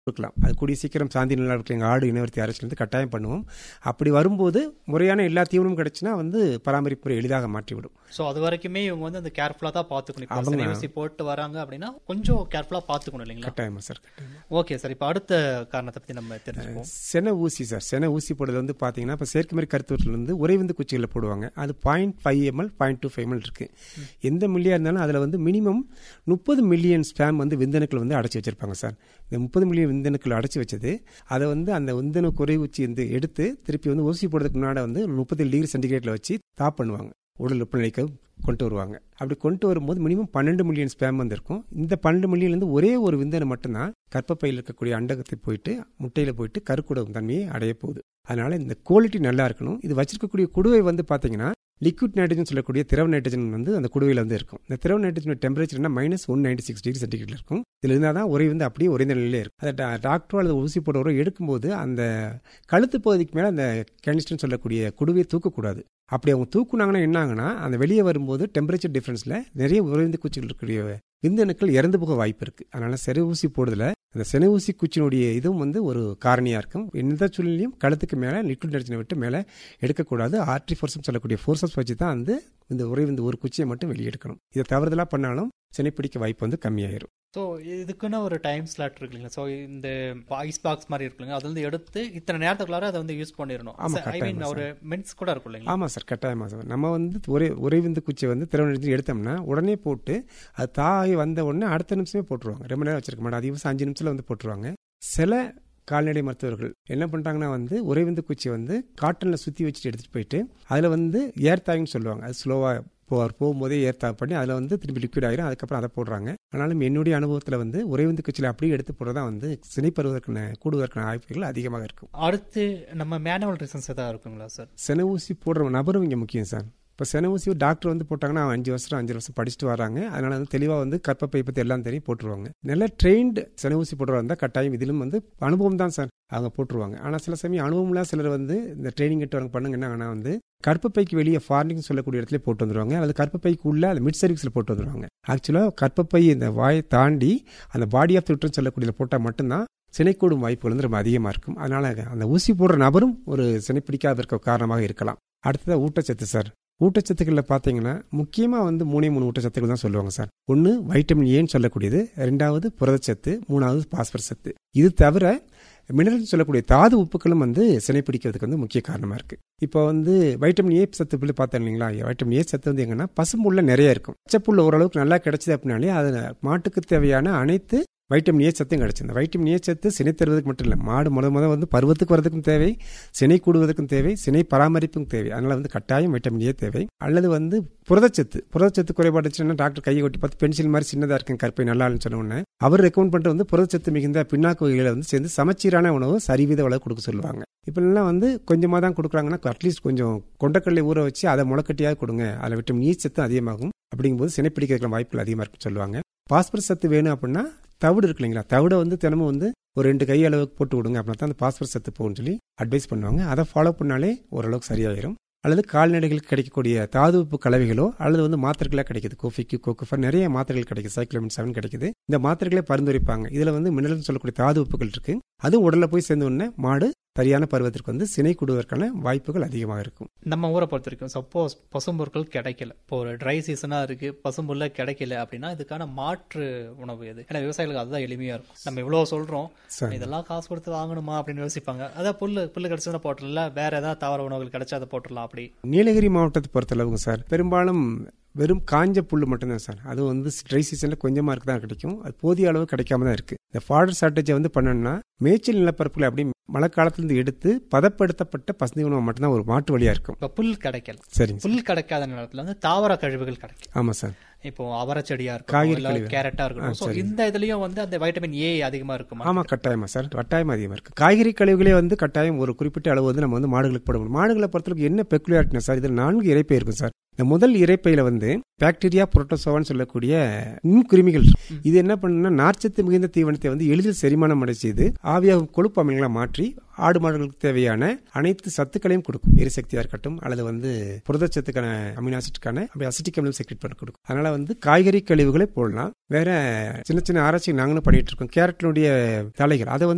கொடுக்கலாம் அது கூடிய சீக்கிரம் சாந்தி நிலவரத்தில் எங்கள் ஆடு இனவர்த்தி அரசிலிருந்து கட்டாயம் பண்ணுவோம் அப்படி வரும்போது முறையான எல்லா தீவனமும் கிடைச்சுன்னா வந்து பராமரிப்பு முறை எளிதாக மாற்றிவிடும் சோ அது வரைக்குமே இவங்க வந்து அந்த கேர்ஃபுல்லா தான் பாத்துக்கணும் இப்போ அவங்க- சினை ஊசி போட்டு வராங்க அப்படின்னா கொஞ்சம் கேர்ஃபுல்லா பாத்துக்கணும் இல்லைங்களா கட்டாயமா சார் கட்டாயமா ஓகே சார் இப்போ அடுத்த காரணத்தை பத்தி நம்ம தெரிஞ்சுப்போம் சென ஊசி சார் சென ஊசி போடுறது வந்து பார்த்தீங்கன்னா இப்போ செயற்கை மாதிரி கருத்துவத்தில் வந்து உறைவிந்து குச்சிகளில் போடுவாங்க அது point five ML point two five ML இருக்கு எந்த மில்லியாக இருந்தாலும் அதில் வந்து மினிமம் முப்பது மில்லியன் ஸ்பேம் வந்து விந்தணுக்கள் வந்து அடைச்சி வச்சிருப்பாங்க சார் இந்த முப்பது மில்லியன் விந்தணுக்கள் அடைச்சி வச்சது அதை வந்து அந்த விந்தணு குறை ஊச்சி வந்து எடுத்து திருப்பி வந்து ஊசி போடுறதுக்கு முன்னாடி வந்து முப்பத்தேழு டிகிரி சென்டிகிரேட்டில் வச்சு தாப் பண்ணுவாங்க உடல் வெப்பநிலைக்கு கொண்டு வருவாங்க அப்படி கொண்டு வரும்போது மினிமம் பன்னெண்டு மில்லியன் ஸ்பேம் வந்து இருக்கும் இந்த பன்னெண்டு மில்லியன்லேருந்து ஒரே ஒரு விந்தணு மட்டும்தான் கர்ப்பப்பையில் இருக்கக்கூடிய அண்டகத்தை போயிட்டு முட்டையில் போயிட்டு கருக்குடவும் தன்மையை அடைய போகுது அதனால இந்த குவாலிட்டி நல்லா இருக்கணும் இது வச்சிருக்கக்கூடிய குடுவை வந்து பார்த்தீங்கன்னா லிக்விட் நைட்ரஜன் சொல்லக்கூடிய திரவ நைட்ரஜன் வந்து அந்த குடுவையில் வந்து இருக்கும் இந்த திரவ நைட்ரஜன் டெம்பரேச்சர்னா minus one ninety six degree centigrade இருக்கும் இதில் இருந்தால் தான் உரை வந்து அப்படியே ஒரே நிலையிலே இருக்கும் அதை டா- டாக்டரோ அல்லது ஊசி போடுறவரோ எடுக்கும்போது அந்த கழுத்து பகுதிக்கு மேலே அந்த கேனிஸ்டன் சொல்லக்கூடிய குடுவையை தூக்கக்கூடாது அப்படி அவங்க தூக்குனாங்கன்னா என்ன ஆகுனா அந்த வெளியே வரும்போது டெம்பரேச்சர் டிஃபரன்ஸில் நிறைய உறைந்து குச்சிகள் இருக்கக்கூடிய விந்தணுக்கள் இறந்து போக வாய்ப்பு இருக்கு அதனால செரு ஊசி போடுறதுல அந்த சென ஊசி குச்சினுடைய இதுவும் வந்து ஒரு காரணியா இருக்கும் எந்த சூழ்நிலையும் கழுத்துக்கு மேலே லிக்விட் நைட்ரஜனை விட்டு மேலே எடுக்கக்கூடாது ஆர்டி ஃபோர்ஸும் சொல்லக்கூடிய ஃபோர்ஸஸ் வச்சு தான் வந்து இந்த உறை இந்த ஒரு குச்சியை மட்டும் வெளியே எடுக்கணும் இதை தவறுதலா பண்ணாலும் சினைப்பிடிக்க வாய்ப்பு வந்து கம்மியாயிரும் ஸோ இதுக்குன்னு ஒரு டைம் ஸ்லாட் இருக்கு இல்லைங்களா ஸோ இந்த ஐஸ் பாக்ஸ் மாதிரி இருக்குல்லைங்க அது வந்து எடுத்து இத்தனை நேரத்துக்குள்ளார அதை வந்து யூஸ் பண்ணிடணும் ஆமா, ஐ கட்டாயமா மீன் ஒரு மின்ஸ் கூட இருக்கும் இல்லைங்களா ஆமாம் சார் கட்டாயமா சார் நம்ம வந்து ஒரே ஒரே விந்து குச்சியை வந்து திரவ எடுத்தோம்னா உடனே போட்டு அது தாய் வந்த உடனே அடுத்த நிமிஷமே போட்டுருவாங்க ரொம்ப நேரம் வச்சிருக்க மாட்டாங்க அதிகபட்சம் அஞ்சு நிமிஷத்தில் வந்து போட்டுருவாங்க சில கால்நடை மருத்துவர்கள் என்ன பண்ணுறாங்கன்னா வந்து ஒரே விந்து குச்சி வந்து காட்டனில் சுற்றி வச்சுட்டு எடுத்துகிட்டு போயிட்டு அதில் வந்து ஏர் தாயின்னு சொல்லுவாங்க அது ஸ்லோவாக போவார் போகும்போதே ஏர் தாக் பண்ணி அதில் வந்து திருப்பி லிக்விட் ஆயிரும் அதுக்கப்புறம் அதை போடுறாங்க ஆனாலும் என்னுடைய அனுபவத்தில் வந்து ஒரே விந்து குச்சியில் அப்படியே எடுத்து போடுறதா வந்து சினைப்பருவதற்கான கூடுவதற்கான வாய்ப்புகள் அதிகமாக இருக்கும் அடுத்து நம்ம மேனுவல் ரீசன்ஸ் ஏதாவது இருக்குங்களா சார் சென ஊசி போடுற நபரும் இங்கே முக்கியம் சார் இப்போ சென ஊசி டாக்டர் வந்து போட்டாங்கன்னா அவன் அஞ்சு வருஷம் அஞ்சு வருஷம் படிச்சுட்டு வராங்க அதனால வந்து தெளிவாக வந்து கற்பப்பை பற்றி எல்லாம் தெரியும் போட்டுருவாங்க நல்ல ட்ரெயின்டு சென ஊசி போடுறவங்க இருந்தால் கட்டாயம் இதிலும் வந்து அனுபவம் தான் சார் அவங்க போட்டுருவாங்க ஆனால் சில சமயம் அனுபவம்லாம் சிலர் வந்து இந்த ட்ரைனிங் எடுத்து பண்ணுங்க என்ன ஆனா வந்து கற்பப்பைக்கு வெளியே ஃபார்னிங் சொல்லக்கூடிய இடத்துல போட்டு வந்துருவாங்க அல்லது கற்பப்பைக்கு உள்ள அந்த மிட் சர்வீஸில் போட்டு வந்துருவாங்க ஆக்சுவலாக கற்பப்பை இந்த வாயை தாண்டி அந்த பாடி ஆஃப் த சொல்லக்கூடியதில் போட்டால் மட்டும்தான் சினைக்கூடும் வாய்ப்புகள் வந்து ரொம்ப அதிகமாக இருக்கும் அதனால அந்த ஊசி போடுற நபரும் ஒரு சினை பிடிக்காத இருக்க காரணமாக இருக்கலாம் அடுத்தது ஊட்டச்சத்து சார் ஊட்டச்சத்துக்களில் பார்த்தீங்கன்னா முக்கியமாக வந்து மூணே மூணு ஊட்டச்சத்துக்கள் தான் சொல்லுவாங்க சார் ஒன்று வைட்டமின் ஏன்னு சொல்லக்கூடியது ரெண்டாவது புரதச்சத்து மூணாவது பாஸ்பரஸ் சத்து இது தவிர மினரல் சொல்லக்கூடிய தாது உப்புக்களும் வந்து சினைப்பிடிக்கிறதுக்கு வந்து முக்கிய காரணமாக இருக்கு இப்போ வந்து வைட்டமின் ஏ சத்து புள்ளி பார்த்தோம் இல்லைங்களா வைட்டமின் ஏ சத்து வந்து எங்கன்னா பசும்புல்ல நிறைய இருக்கும் பச்சைப்புல்ல ஓரளவுக்கு நல்லா கிடைச்சது அப்படின்னாலே அது மாட்டுக்கு தேவையான அனைத்து வைட்டமின் ஏ சத்தும் கிடைச்சு இந்த வைட்டமின் ஏ சத்து சினை தருவதற்கு மட்டும் இல்லை மாடு முத முத வந்து பருவத்துக்கு வரதுக்கும் தேவை சினை கூடுவதற்கும் தேவை சினை பராமரிப்புக்கும் தேவை அதனால வந்து கட்டாயம் வைட்டமின் ஏ தேவை அல்லது வந்து புரதச்சத்து புரதச்சத்து குறைபாடுச்சுன்னா டாக்டர் கையை ஒட்டி பார்த்து பென்சில் மாதிரி சின்னதாக இருக்கும் கற்பை நல்லான்னு சொன்ன உடனே அவர் ரெக்கமெண்ட் பண்ணிட்டு வந்து புரதச்சத்து மிகுந்த பின்னாக்கு வகைகளை வந்து சேர்ந்து சமச்சீரான உணவு சரிவித அளவு கொடுக்க சொல்லுவாங்க இப்பெல்லாம் வந்து கொஞ்சமாக தான் கொடுக்குறாங்கன்னா அட்லீஸ்ட் கொஞ்சம் கொண்டக்கடலை ஊற வச்சு அதை முளைக்கட்டியாக கொடுங்க அதில் விட்டமின் ஈ சத்து அதிகமாகும் அப்படிங்கும்போது சினைப்பிடிக்கிற வாய்ப்புகள் அதிகமாக இருக்குன்னு சொல்லுவாங்க பாஸ்பரஸ் சத்து வேணும் அப்படின்னா தவிடு இருக்கு இல்லைங்களா தவிடை வந்து தினமும் வந்து ஒரு ரெண்டு கை அளவுக்கு போட்டு விடுங்க அப்படின்னா தான் அந்த பாஸ்பரஸ் சத்து போகும்னு சொல்லி அட்வைஸ் பண்ணுவாங்க அதை ஃபாலோ பண்ணாலே ஓரளவுக்கு சரியாயிரும் அல்லது கால்நடைகளுக்கு கிடைக்கக்கூடிய தாது உப்பு கலவைகளோ அல்லது வந்து மாத்திரைகளாக கிடைக்குது கோஃபிக்கு கோக்குஃபர் நிறைய மாத்திரைகள் கிடைக்குது சைக்ளோமின் செவன் கிடைக்குது இந்த மாத்திரைகளை பரிந்துரைப்பாங்க இதில் வந்து மினரல்னு சொல்லக்கூடிய தாது உப்புகள் இருக்கு அது உடல்ல போய் சேர்ந்த உடனே மாடு சரியான பருவத்திற்கு வந்து சினை கூடுவதற்கான வாய்ப்புகள் அதிகமாக இருக்கும் நம்ம ஊரை பொறுத்த வரைக்கும் சப்போஸ் பசும்பொருட்கள் கிடைக்கல இப்போ ஒரு ட்ரை சீசனா இருக்கு பசும்புல்ல கிடைக்கல அப்படின்னா இதுக்கான மாற்று உணவு எது ஏன்னா விவசாயிகளுக்கு அதுதான் எளிமையா இருக்கும் நம்ம இவ்வளவு சொல்றோம் சரி. இதெல்லாம் காசு கொடுத்து வாங்கணுமா அப்படின்னு யோசிப்பாங்க அதான் புல்லு புல்லு கிடைச்சதுன்னா போட்டுடல வேற ஏதாவது தாவர உணவுகள் கிடைச்சா அதை போட்டுடலாம் அப்படி நீலகிரி மாவட்டத்தை பொறுத்தளவுங்க சார் பெரும்பாலும் வெறும் காஞ்ச புல் மட்டும்தான் சார் அது வந்து ட்ரை சீசனில் கொஞ்சமாக இருக்கு தான் கிடைக்கும் அது போதிய அளவு கிடைக்காம தான் இருக்கு இந்த ஃபாடர் ஷார்ட்டேஜை வந்து பண்ணணும்னா மேய்ச்சல் நிலப்பரப்புல அப்படி மழை காலத்திலிருந்து எடுத்து பதப்படுத்தப்பட்ட பசுந்தி உணவு மட்டும்தான் ஒரு மாற்று வழியா இருக்கும் இப்ப புல் கிடைக்கல சரிங்க சார் புல் கிடைக்காத நேரத்துல வந்து தாவர கழிவுகள் கிடைக்கும் ஆமாம் சார் இப்போ அவரை செடியா காய்கறி இருக்கும் இல்ல கழிவு. கேரட்டா இருக்கட்டும் ஆ, So, சரி. இந்த இதுலயும் வந்து அந்த வைட்டமின் ஏ அதிகமா இருக்குமா ஆமா கட்டாயமா சார் கட்டாயம் அதிகமாக இருக்கு காய்கறி கழிவுகளே வந்து கட்டாயம் ஒரு குறிப்பிட்ட அளவு வந்து நம்ம வந்து மாடுகளுக்கு போட முடியும் மாடுகளை பொறுத்தவரைக்கும் என்ன பெக்குலியாரிட்டினா சார் இதில் நான்கு இறைப்பை இருக்கும் சார் இந்த முதல் இறைப்பையில வந்து பாக்டீரியா புரோட்டோசோவான்னு சொல்லக்கூடிய நுண்கிருமிகள் இருக்கு. இது என்ன பண்ணுன்னா நார்ச்சத்து மிகுந்த தீவனத்தை வந்து எளிதில் செரிமானம் அடை செய்து ஆவியாகும் கொழுப்பு அமிலங்களை மாற்றி ஆடு மாடுகளுக்கு தேவையான அனைத்து சத்துக்களையும் கொடுக்கும் எரிசக்தியா இருக்கட்டும் அல்லது வந்து புரதச்சத்துக்கான அமினாசிட்டுக்கான அப்படி அசிட்டிக் அமிலம் செக்ரெட் பண்ணி கொடுக்கும் அதனால வந்து காய்கறி கழிவுகளை போடலாம் வேற சின்ன சின்ன ஆராய்ச்சி நாங்களும் பண்ணிட்டு இருக்கோம் கேரட்டினுடைய தலைகள் அதை வந்து